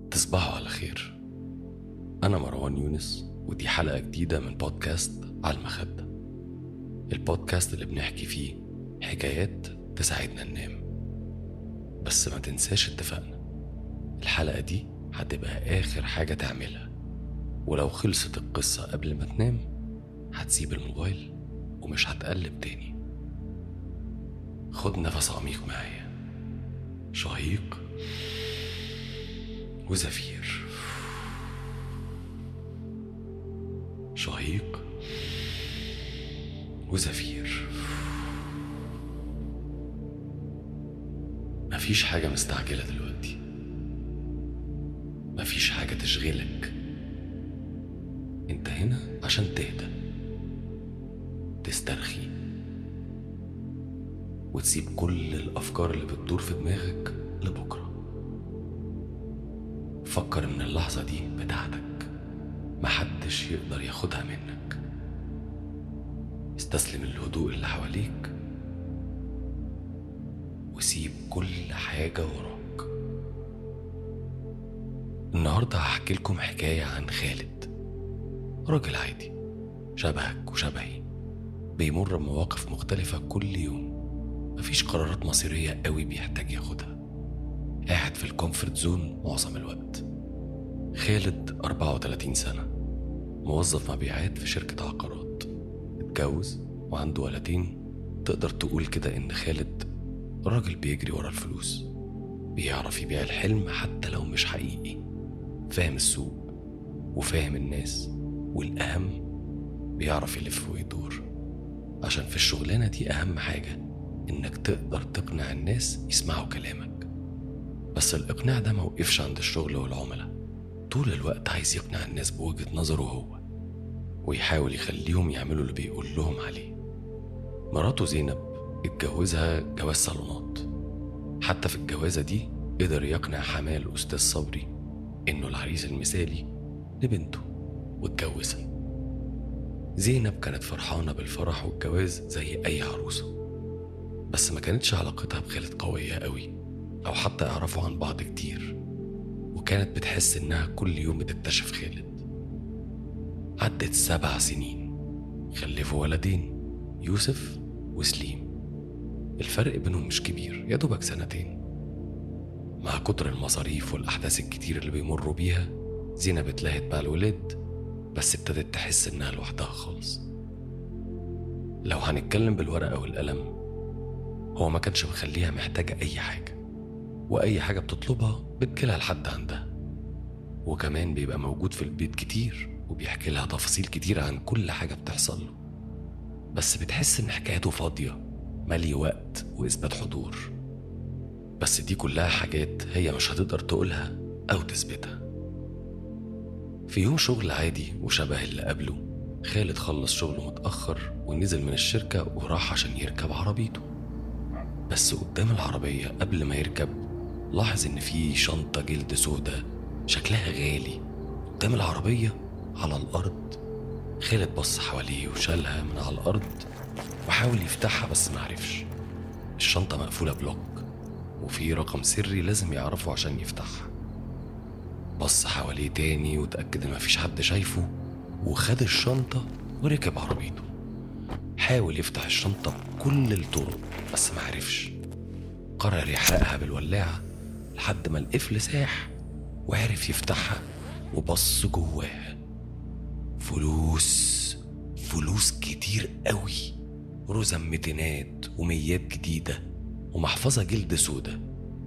تصبحوا على خير أنا مروان يونس ودي حلقة جديدة من بودكاست على المخدة البودكاست اللي بنحكي فيه حكايات تساعدنا ننام بس ما تنساش اتفقنا الحلقة دي هتبقى آخر حاجة تعملها ولو خلصت القصة قبل ما تنام هتسيب الموبايل ومش هتقلب تاني خد نفس عميق معايا شهيق وزفير شهيق وزفير مفيش حاجة مستعجلة دلوقتي مفيش حاجة تشغلك انت هنا عشان تهدى تسترخي وتسيب كل الأفكار اللي بتدور في دماغك لبكرة فكر إن اللحظة دي بتاعتك محدش يقدر ياخدها منك استسلم الهدوء اللي حواليك وسيب كل حاجة وراك النهاردة هحكي لكم حكاية عن خالد راجل عادي شبهك وشبهي بيمر بمواقف مختلفة كل يوم مفيش قرارات مصيرية قوي بيحتاج ياخدها قاعد في الكومفورت زون معظم الوقت خالد 34 سنة موظف مبيعات في شركة عقارات اتجوز وعنده ولدين تقدر تقول كده إن خالد راجل بيجري ورا الفلوس بيعرف يبيع الحلم حتى لو مش حقيقي فاهم السوق وفاهم الناس والأهم بيعرف يلف ويدور عشان في الشغلانة دي أهم حاجة إنك تقدر تقنع الناس يسمعوا كلامك بس الإقناع ده موقفش عند الشغل والعملاء طول الوقت عايز يقنع الناس بوجهة نظره هو ويحاول يخليهم يعملوا اللي بيقول لهم عليه مراته زينب اتجوزها جواز صالونات حتى في الجوازة دي قدر يقنع حماه الأستاذ صبري إنه العريس المثالي لبنته واتجوزها زينب كانت فرحانة بالفرح والجواز زي أي عروسة بس ما كانتش علاقتها بخالد قوية قوي أو حتى يعرفوا عن بعض كتير وكانت بتحس إنها كل يوم بتكتشف خالد عدت سبع سنين خلفوا ولدين يوسف وسليم الفرق بينهم مش كبير يا دوبك سنتين مع كتر المصاريف والأحداث الكتير اللي بيمروا بيها زينب اتلهت مع الولاد بس ابتدت تحس إنها لوحدها خالص لو هنتكلم بالورقة والقلم هو ما كانش مخليها محتاجة أي حاجة وأي حاجة بتطلبها بتجيلها لحد عندها وكمان بيبقى موجود في البيت كتير وبيحكي لها تفاصيل كتير عن كل حاجة بتحصل له بس بتحس إن حكايته فاضية مالي وقت وإثبات حضور بس دي كلها حاجات هي مش هتقدر تقولها أو تثبتها في يوم شغل عادي وشبه اللي قبله خالد خلص شغله متأخر ونزل من الشركة وراح عشان يركب عربيته بس قدام العربية قبل ما يركب لاحظ إن في شنطة جلد سودا شكلها غالي قدام العربية على الأرض خالد بص حواليه وشالها من على الأرض وحاول يفتحها بس معرفش الشنطة مقفولة بلوك وفي رقم سري لازم يعرفه عشان يفتحها بص حواليه تاني وتأكد إن مفيش حد شايفه وخد الشنطة وركب عربيته حاول يفتح الشنطة بكل الطرق بس معرفش قرر يحرقها بالولاعة لحد ما القفل ساح وعرف يفتحها وبص جواها فلوس فلوس كتير قوي رزم ميتينات وميات جديدة ومحفظة جلد سودا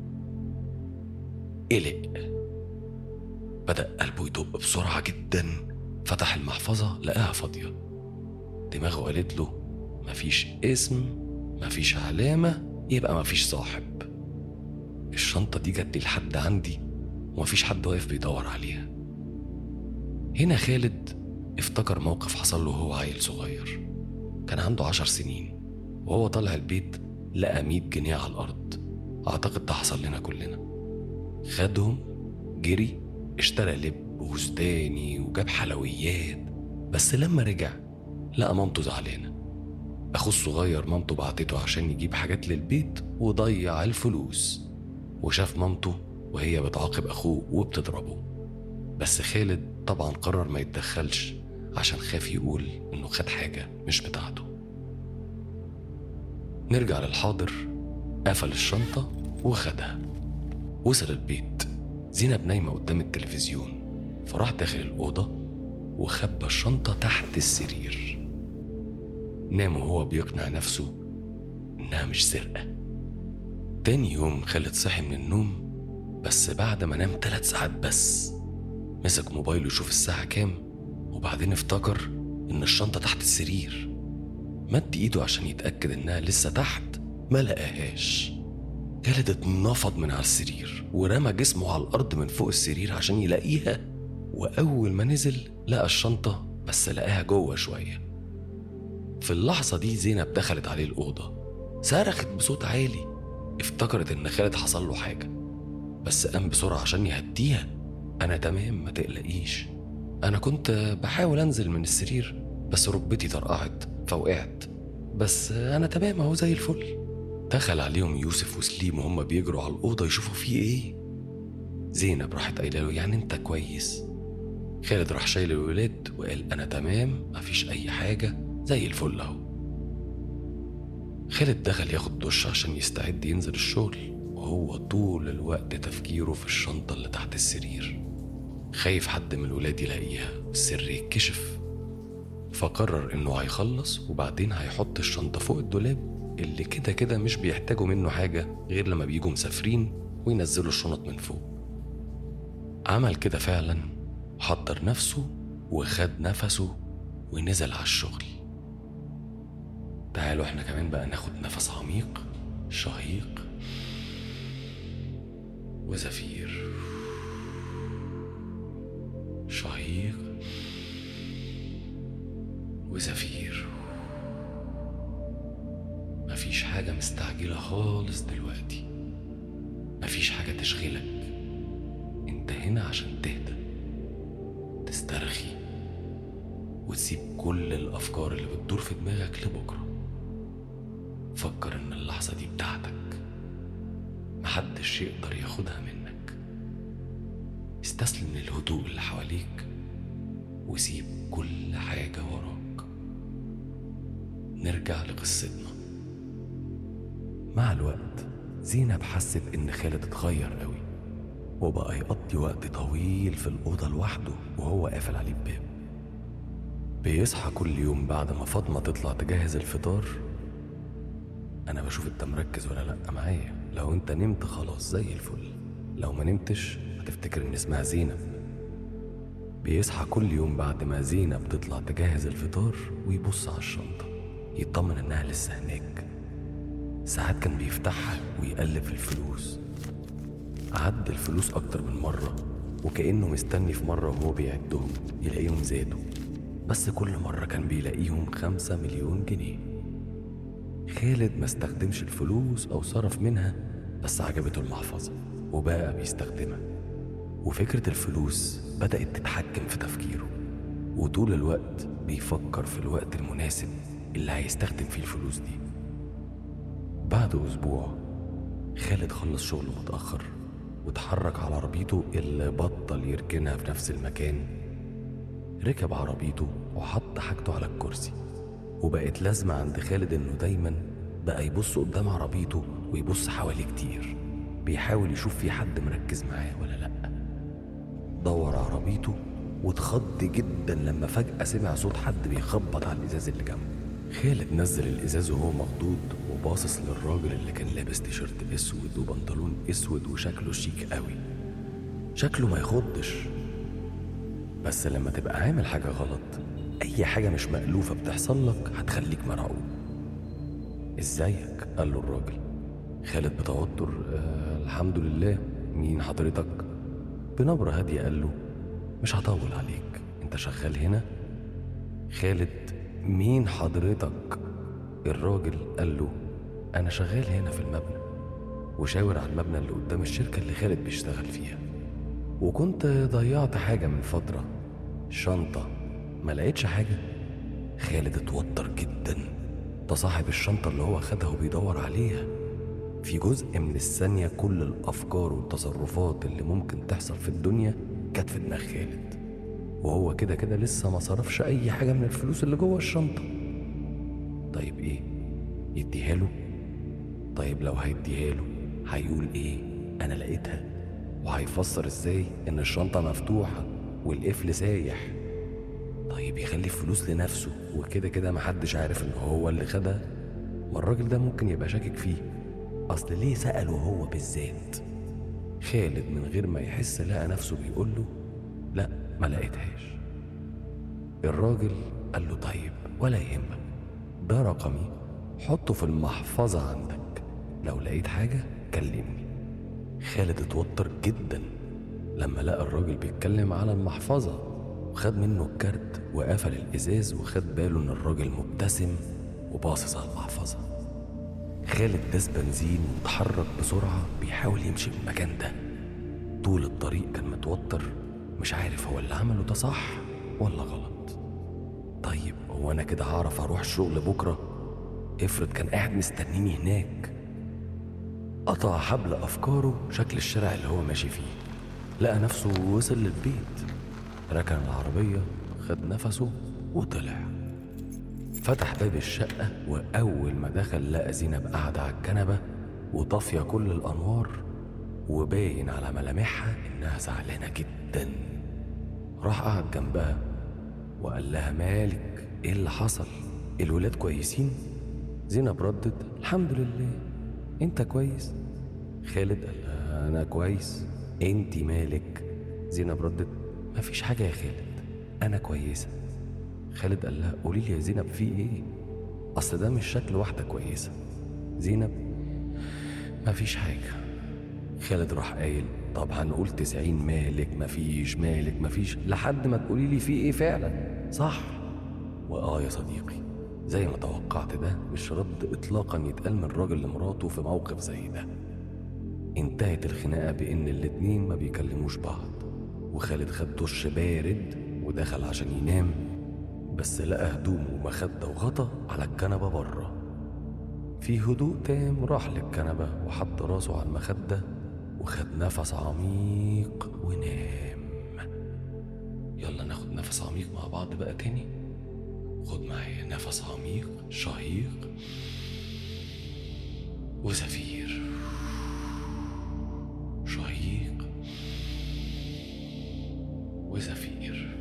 قلق بدأ قلبه يدق بسرعة جدا فتح المحفظة لقاها فاضية دماغه قالت له مفيش اسم مفيش علامة يبقى مفيش صاحب الشنطة دي جت لي لحد عندي ومفيش حد واقف بيدور عليها هنا خالد افتكر موقف حصل له وهو عيل صغير كان عنده عشر سنين وهو طالع البيت لقى مية جنيه على الأرض أعتقد ده حصل لنا كلنا خدهم جري اشترى لب وستاني وجاب حلويات بس لما رجع لقى مامته زعلانة أخوه الصغير مامته بعتته عشان يجيب حاجات للبيت وضيع الفلوس وشاف مامته وهي بتعاقب أخوه وبتضربه بس خالد طبعا قرر ما يتدخلش عشان خاف يقول إنه خد حاجة مش بتاعته نرجع للحاضر قفل الشنطة وخدها وصل البيت زينب نايمة قدام التلفزيون فراح داخل الأوضة وخبى الشنطة تحت السرير نام وهو بيقنع نفسه إنها مش سرقة تاني يوم خالد صحي من النوم بس بعد ما نام ثلاث ساعات بس مسك موبايله يشوف الساعة كام وبعدين افتكر إن الشنطة تحت السرير مد إيده عشان يتأكد إنها لسه تحت ما لقاهاش خالد اتنفض من على السرير ورمى جسمه على الأرض من فوق السرير عشان يلاقيها وأول ما نزل لقى الشنطة بس لقاها جوه شوية في اللحظة دي زينب دخلت عليه الأوضة صرخت بصوت عالي افتكرت إن خالد حصل له حاجة بس قام بسرعة عشان يهديها أنا تمام ما تقلقيش أنا كنت بحاول أنزل من السرير بس ركبتي طرقعت فوقعت بس أنا تمام أهو زي الفل دخل عليهم يوسف وسليم وهم بيجروا على الأوضة يشوفوا فيه إيه زينب راحت قايلة له يعني أنت كويس خالد راح شايل الولاد وقال أنا تمام مفيش أي حاجة زي الفل أهو خالد دخل ياخد دش عشان يستعد ينزل الشغل وهو طول الوقت تفكيره في الشنطة اللي تحت السرير خايف حد من الولاد يلاقيها والسر يتكشف فقرر انه هيخلص وبعدين هيحط الشنطة فوق الدولاب اللي كده كده مش بيحتاجوا منه حاجة غير لما بيجوا مسافرين وينزلوا الشنط من فوق عمل كده فعلا حضر نفسه وخد نفسه ونزل على الشغل تعالوا احنا كمان بقى ناخد نفس عميق شهيق وزفير شهيق وزفير مفيش حاجة مستعجلة خالص دلوقتي مفيش حاجة تشغلك انت هنا عشان تهدى تسترخي وتسيب كل الأفكار اللي بتدور في دماغك لبكرة فكر إن اللحظة دي بتاعتك محدش يقدر ياخدها منك استسلم للهدوء اللي حواليك وسيب كل حاجة وراك نرجع لقصتنا مع الوقت زينب حست إن خالد اتغير قوي وبقى يقضي وقت طويل في الأوضة لوحده وهو قافل عليه الباب بيصحى كل يوم بعد ما فاطمة تطلع تجهز الفطار أنا بشوف أنت مركز ولا لأ معايا لو أنت نمت خلاص زي الفل لو ما نمتش هتفتكر إن اسمها زينب بيصحى كل يوم بعد ما زينب تطلع تجهز الفطار ويبص على الشنطة يطمن إنها لسه هناك ساعات كان بيفتحها ويقلب في الفلوس عد الفلوس أكتر من مرة وكأنه مستني في مرة وهو بيعدهم يلاقيهم زادوا بس كل مرة كان بيلاقيهم خمسة مليون جنيه خالد ما استخدمش الفلوس أو صرف منها بس عجبته المحفظة وبقى بيستخدمها وفكرة الفلوس بدأت تتحكم في تفكيره وطول الوقت بيفكر في الوقت المناسب اللي هيستخدم فيه الفلوس دي بعد أسبوع خالد خلص شغله متأخر واتحرك على عربيته اللي بطل يركنها في نفس المكان ركب عربيته وحط حاجته على الكرسي وبقت لازمة عند خالد إنه دايما بقى يبص قدام عربيته ويبص حواليه كتير بيحاول يشوف في حد مركز معاه ولا لأ دور عربيته واتخض جدا لما فجأة سمع صوت حد بيخبط على الإزاز اللي جنبه خالد نزل الإزاز وهو مخضوض وباصص للراجل اللي كان لابس تيشيرت اسود وبنطلون اسود وشكله شيك قوي شكله ما يخضش بس لما تبقى عامل حاجة غلط أي حاجة مش مألوفة بتحصل لك هتخليك مرعوب ازيك قال له الراجل خالد بتوتر آه الحمد لله مين حضرتك بنبرة هادية قال له مش هطول عليك انت شغال هنا خالد مين حضرتك الراجل قال له انا شغال هنا في المبنى وشاور على المبنى اللي قدام الشركة اللي خالد بيشتغل فيها وكنت ضيعت حاجة من فترة شنطة ما لقيتش حاجة خالد اتوتر جدا ده صاحب الشنطة اللي هو خدها وبيدور عليها في جزء من الثانية كل الأفكار والتصرفات اللي ممكن تحصل في الدنيا كانت في دماغ خالد وهو كده كده لسه ما صرفش أي حاجة من الفلوس اللي جوه الشنطة طيب إيه؟ يديها له؟ طيب لو هيديها له هيقول إيه؟ أنا لقيتها وهيفسر إزاي إن الشنطة مفتوحة والقفل سايح طيب يخلي الفلوس لنفسه وكده كده محدش عارف إن هو اللي خدها ما الراجل ده ممكن يبقى شاكك فيه أصل ليه سأله هو بالذات خالد من غير ما يحس لقى نفسه بيقول له لا ما لقيتهاش الراجل قال له طيب ولا يهمك ده رقمي حطه في المحفظة عندك لو لقيت حاجة كلمني خالد اتوتر جدا لما لقى الراجل بيتكلم على المحفظة وخد منه الكارت وقفل الإزاز وخد باله إن الراجل مبتسم وباصص على المحفظة خالد داس بنزين واتحرك بسرعة بيحاول يمشي من المكان ده طول الطريق كان متوتر مش عارف هو اللي عمله ده صح ولا غلط طيب هو أنا كده هعرف أروح الشغل بكرة افرض كان قاعد مستنيني هناك قطع حبل أفكاره شكل الشارع اللي هو ماشي فيه لقى نفسه وصل للبيت ركن العربية خد نفسه وطلع فتح باب الشقة وأول ما دخل لقى زينب قاعدة على الكنبة وطافية كل الأنوار وباين على ملامحها إنها زعلانة جدا راح قعد جنبها وقال لها مالك إيه اللي حصل الولاد كويسين زينب ردت الحمد لله انت كويس خالد قال لها انا كويس انت مالك زينب ردت مفيش حاجه يا خالد انا كويسه خالد قال لها قولي لي يا زينب في ايه اصل ده مش شكل واحده كويسه زينب مفيش حاجه خالد راح قايل طب هنقول تسعين مالك مفيش مالك مفيش لحد ما تقولي لي في ايه فعلا صح واه يا صديقي زي ما توقعت ده مش رد اطلاقا يتقال من راجل لمراته في موقف زي ده انتهت الخناقه بان الاتنين ما بيكلموش بعض وخالد خد دش بارد ودخل عشان ينام بس لقى هدومه ومخده وغطا على الكنبه بره في هدوء تام راح للكنبه وحط راسه على المخده وخد نفس عميق ونام يلا ناخد نفس عميق مع بعض بقى تاني خد معايا نفس عميق شهيق وزفير شهيق وزفير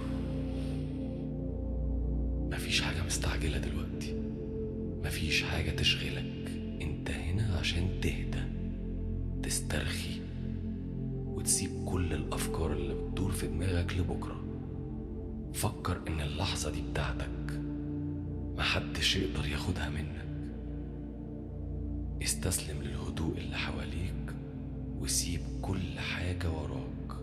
مفيش حاجة مستعجلة دلوقتي مفيش حاجة تشغلك انت هنا عشان تهدى تسترخي وتسيب كل الأفكار اللي بتدور في دماغك لبكره فكر ان اللحظة دي بتاعتك محدش يقدر ياخدها منك استسلم للهدوء اللي حواليك وسيب كل حاجة وراك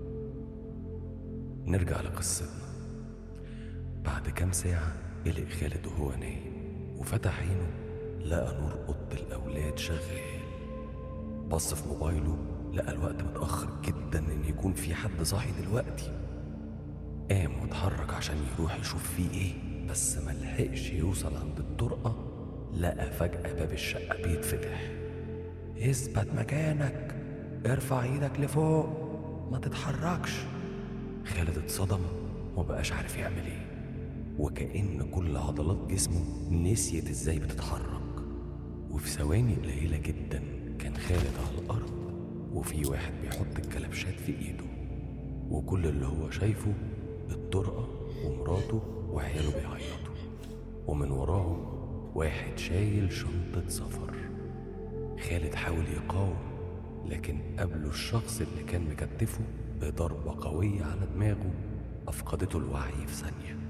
نرجع لقصتنا بعد كام ساعة قلق خالد وهو نايم وفتح عينه لقى نور أوضة الأولاد شغال بص في موبايله لقى الوقت متأخر جدا إن يكون في حد صاحي دلوقتي قام واتحرك عشان يروح يشوف فيه ايه بس ملحقش يوصل عند الطرقة لقى فجأة باب الشقة بيتفتح اثبت مكانك ارفع ايدك لفوق ما تتحركش خالد اتصدم ومبقاش عارف يعمل ايه وكأن كل عضلات جسمه نسيت ازاي بتتحرك وفي ثواني قليلة جدا كان خالد على الأرض وفي واحد بيحط الكلبشات في ايده وكل اللي هو شايفه الطرقة ومراته وعياله بيعيطوا ومن وراهم واحد شايل شنطة سفر خالد حاول يقاوم لكن قابله الشخص اللي كان مكتفه بضربة قوية على دماغه أفقدته الوعي في ثانية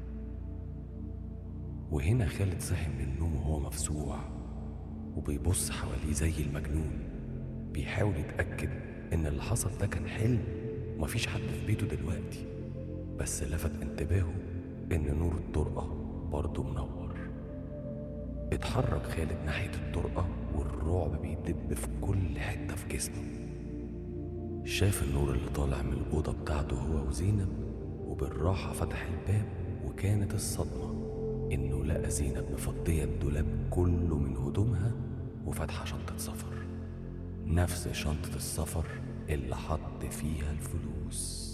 وهنا خالد صحي من النوم وهو مفزوع وبيبص حواليه زي المجنون بيحاول يتأكد إن اللي حصل ده كان حلم ومفيش حد في بيته دلوقتي بس لفت انتباهه إن نور الطرقة برضه منور اتحرك خالد ناحية الطرقة والرعب بيدب في كل حتة في جسمه شاف النور اللي طالع من الأوضة بتاعته هو وزينب وبالراحة فتح الباب وكانت الصدمة إنه لقى زينب مفضية الدولاب كله من هدومها وفاتحة شنطة سفر نفس شنطة السفر اللي حط فيها الفلوس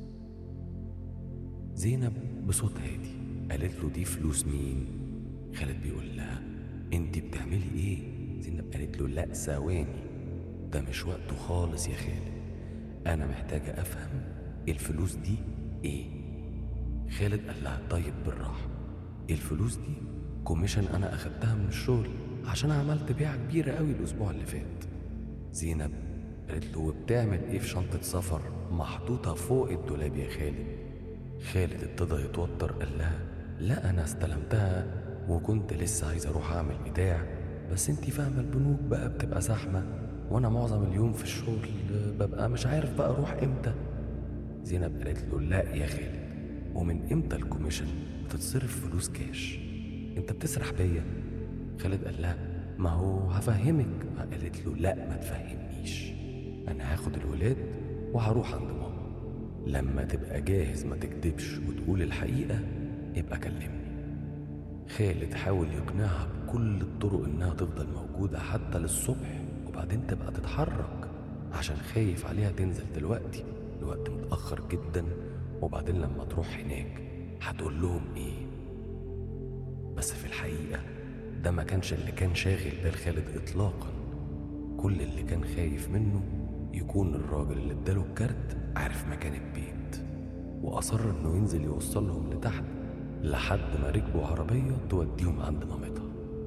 زينب بصوت هادي قالت له دي فلوس مين خالد بيقول لها انت بتعملي ايه زينب قالت له لا ثواني ده مش وقته خالص يا خالد انا محتاجة افهم الفلوس دي ايه خالد قال لها طيب بالراحة الفلوس دي كوميشن انا اخدتها من الشغل عشان عملت بيعة كبيرة قوي الاسبوع اللي فات زينب قالت له وبتعمل ايه في شنطة سفر محطوطة فوق الدولاب يا خالد خالد ابتدى يتوتر قال لها لا انا استلمتها وكنت لسه عايز اروح اعمل بتاع بس انتي فاهمة البنوك بقى بتبقى زحمة وانا معظم اليوم في الشغل ببقى مش عارف بقى اروح امتى زينب قالت له لا يا خالد ومن امتى الكوميشن بتتصرف فلوس كاش انت بتسرح بيا خالد قال لها ما هو هفهمك قالت له لا ما تفهمنيش انا هاخد الولاد وهروح عند ماما لما تبقى جاهز ما تكدبش وتقول الحقيقة ابقى كلمني خالد حاول يقنعها بكل الطرق انها تفضل موجودة حتى للصبح وبعدين تبقى تتحرك عشان خايف عليها تنزل دلوقتي الوقت متأخر جدا وبعدين لما تروح هناك هتقول لهم ايه بس في الحقيقة ده ما كانش اللي كان شاغل بال خالد اطلاقا كل اللي كان خايف منه يكون الراجل اللي اداله الكارت عارف مكان البيت واصر انه ينزل يوصلهم لتحت لحد ما ركبوا عربية توديهم عند مامتها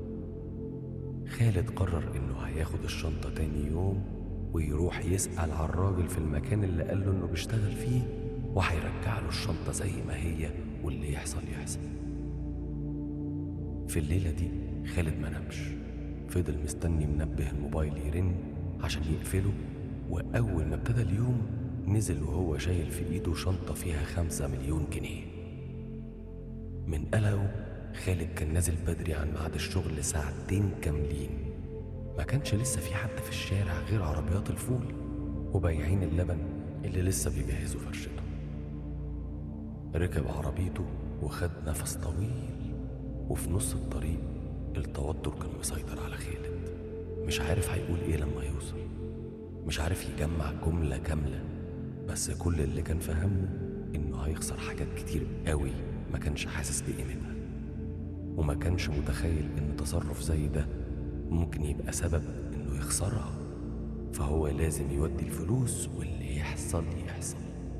خالد قرر انه هياخد الشنطة تاني يوم ويروح يسأل على الراجل في المكان اللي قال له انه بيشتغل فيه وهيرجع له الشنطة زي ما هي واللي يحصل يحصل في الليلة دي خالد ما نامش فضل مستني منبه الموبايل يرن عشان يقفله وأول ما ابتدى اليوم نزل وهو شايل في إيده شنطة فيها خمسة مليون جنيه من قلقه خالد كان نازل بدري عن ميعاد الشغل ساعتين كاملين ما كانش لسه في حد في الشارع غير عربيات الفول وبياعين اللبن اللي لسه بيجهزوا فرشته ركب عربيته وخد نفس طويل وفي نص الطريق التوتر كان مسيطر على خالد مش عارف هيقول ايه لما يوصل مش عارف يجمع جملة كاملة بس كل اللي كان فاهمه انه هيخسر حاجات كتير قوي ما كانش حاسس بقيمتها وما كانش متخيل ان تصرف زي ده ممكن يبقى سبب انه يخسرها فهو لازم يودي الفلوس واللي يحصل يحصل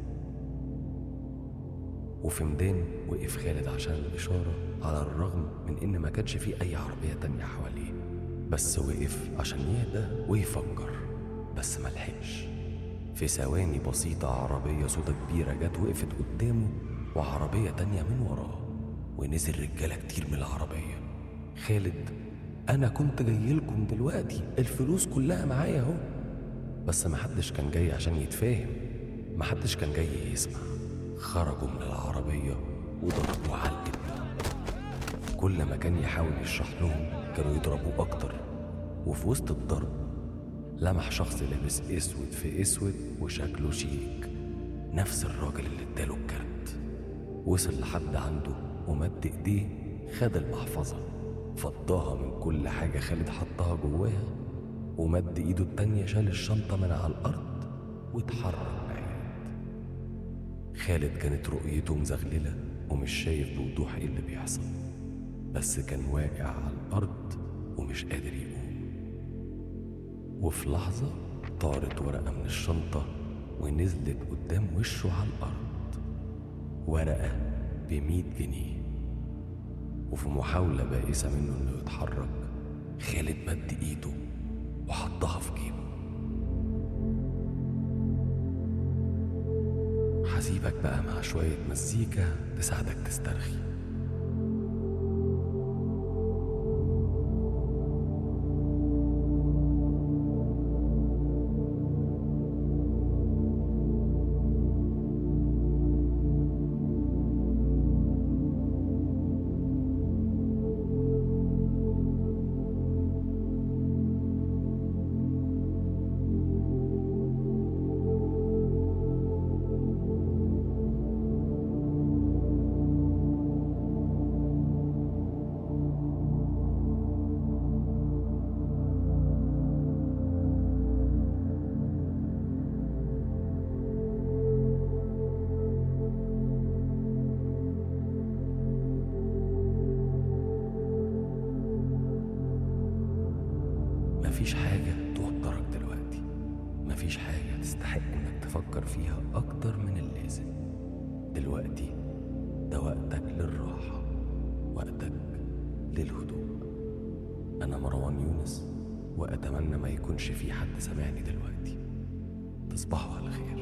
وفي ميدان وقف خالد عشان الإشارة على الرغم من إن ما كانش فيه أي عربية تانية حواليه بس وقف عشان يهدى ويفكر بس ملحقش في ثواني بسيطة عربية سودا كبيرة جت وقفت قدامه وعربية تانية من وراه ونزل رجالة كتير من العربية خالد أنا كنت جاي لكم دلوقتي الفلوس كلها معايا أهو بس محدش كان جاي عشان يتفاهم محدش كان جاي يسمع خرجوا من العربية وضربوه على الإبن كل ما كان يحاول يشرح لهم كانوا يضربوه أكتر وفي وسط الضرب لمح شخص لابس اسود في اسود وشكله شيك نفس الراجل اللي اداله الكارت وصل لحد عنده ومد ايديه خد المحفظة فضاها من كل حاجة خالد حطها جواها ومد ايده التانية شال الشنطة من على الأرض واتحرك بعيد خالد كانت رؤيته مزغللة ومش شايف بوضوح ايه اللي بيحصل بس كان واقع على الأرض ومش قادر يقوم وفي لحظة طارت ورقة من الشنطة ونزلت قدام وشه على الأرض ورقة بمية جنيه وفي محاولة بائسة منه إنه يتحرك خالد مد إيده وحطها في جيبه هسيبك بقى مع شوية مزيكا تساعدك تسترخي حاجة تستحق إنك تفكر فيها أكتر من اللازم دلوقتي ده وقتك للراحة وقتك للهدوء أنا مروان يونس وأتمنى ما يكونش في حد سامعني دلوقتي تصبحوا على خير